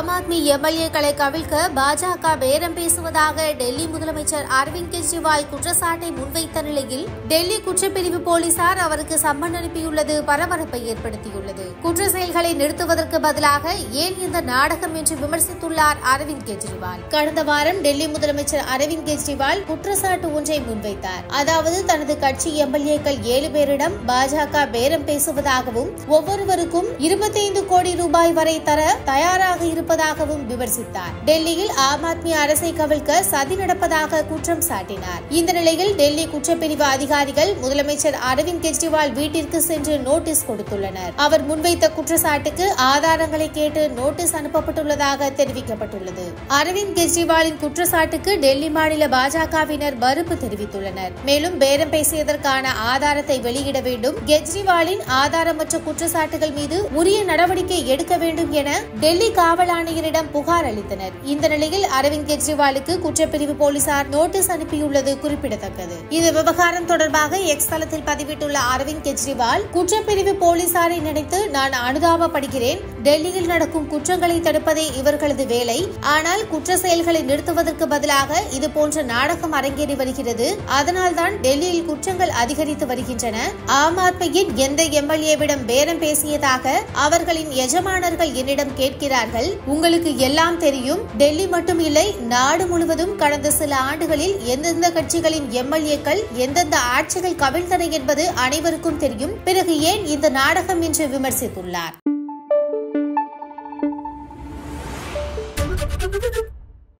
ஆம் ஆத்மி எம்எல்ஏக்களை கவிழ்க்க பாஜக பேரம் பேசுவதாக டெல்லி முதலமைச்சர் அரவிந்த் கெஜ்ரிவால் குற்றச்சாட்டை முன்வைத்த நிலையில் டெல்லி குற்றப்பிரிவு போலீசார் அவருக்கு சம்மன் அனுப்பியுள்ளது பரபரப்பை ஏற்படுத்தியுள்ளது குற்ற செயல்களை நிறுத்துவதற்கு பதிலாக ஏன் இந்த நாடகம் என்று விமர்சித்துள்ளார் அரவிந்த் கெஜ்ரிவால் கடந்த வாரம் டெல்லி முதலமைச்சர் அரவிந்த் கெஜ்ரிவால் குற்றச்சாட்டு ஒன்றை முன்வைத்தார் அதாவது தனது கட்சி எம்எல்ஏக்கள் ஏழு பேரிடம் பாஜக பேரம் பேசுவதாகவும் ஒவ்வொருவருக்கும் இருபத்தைந்து கோடி ரூபாய் வரை தர தயாராக இருப்பதாகவும் விமர்சித்தார் டெல்லியில் ஆம் ஆத்மி அரசை கவிழ்க்க சதி நடப்பதாக குற்றம் சாட்டினார் இந்த நிலையில் டெல்லி குற்றப்பிரிவு அதிகாரிகள் முதலமைச்சர் அரவிந்த் கெஜ்ரிவால் வீட்டிற்கு சென்று நோட்டீஸ் கொடுத்துள்ளனர் அவர் முன்வைத்த குற்றச்சாட்டுக்கு ஆதாரங்களை கேட்டு நோட்டீஸ் அனுப்பப்பட்டுள்ளதாக தெரிவிக்கப்பட்டுள்ளது அரவிந்த் கெஜ்ரிவாலின் குற்றச்சாட்டுக்கு டெல்லி மாநில பாஜகவினர் மறுப்பு தெரிவித்துள்ளனர் மேலும் பேரம் பேசியதற்கான ஆதாரத்தை வெளியிட வேண்டும் கெஜ்ரிவாலின் ஆதாரமற்ற குற்றச்சாட்டுகள் மீது உரிய நடவடிக்கை எடுக்க வேண்டும் என டெல்லி காவல் ஆணையரிடம் புகார் அளித்தனர் இந்த நிலையில் அரவிந்த் கெஜ்ரிவாலுக்கு குற்றப்பிரிவு போலீசார் நோட்டீஸ் அனுப்பியுள்ளது குறிப்பிடத்தக்கது இந்த விவகாரம் தொடர்பாக எக்ஸ் தளத்தில் பதிவிட்டுள்ள அரவிந்த் கெஜ்ரிவால் குற்றப்பிரிவு போலீசாரை நினைத்து நான் அனுதாபப்படுகிறேன் டெல்லியில் நடக்கும் குற்றங்களை தடுப்பதே இவர்களது வேலை ஆனால் குற்ற செயல்களை நிறுத்துவதற்கு பதிலாக இது போன்ற நாடகம் அரங்கேறி வருகிறது அதனால்தான் டெல்லியில் குற்றங்கள் அதிகரித்து வருகின்றன ஆம் ஆத்மியின் எந்த எம்எல்ஏவிடம் பேரம் பேசியதாக அவர்களின் எஜமானர்கள் என்னிடம் கேட்கிறார்கள் உங்களுக்கு எல்லாம் தெரியும் டெல்லி மட்டும் இல்லை நாடு முழுவதும் கடந்த சில ஆண்டுகளில் எந்தெந்த கட்சிகளின் எம்எல்ஏக்கள் எந்தெந்த ஆட்சிகள் கவிழ்ந்தன என்பது அனைவருக்கும் தெரியும் பிறகு ஏன் இந்த நாடகம் என்று விமர்சித்துள்ளார்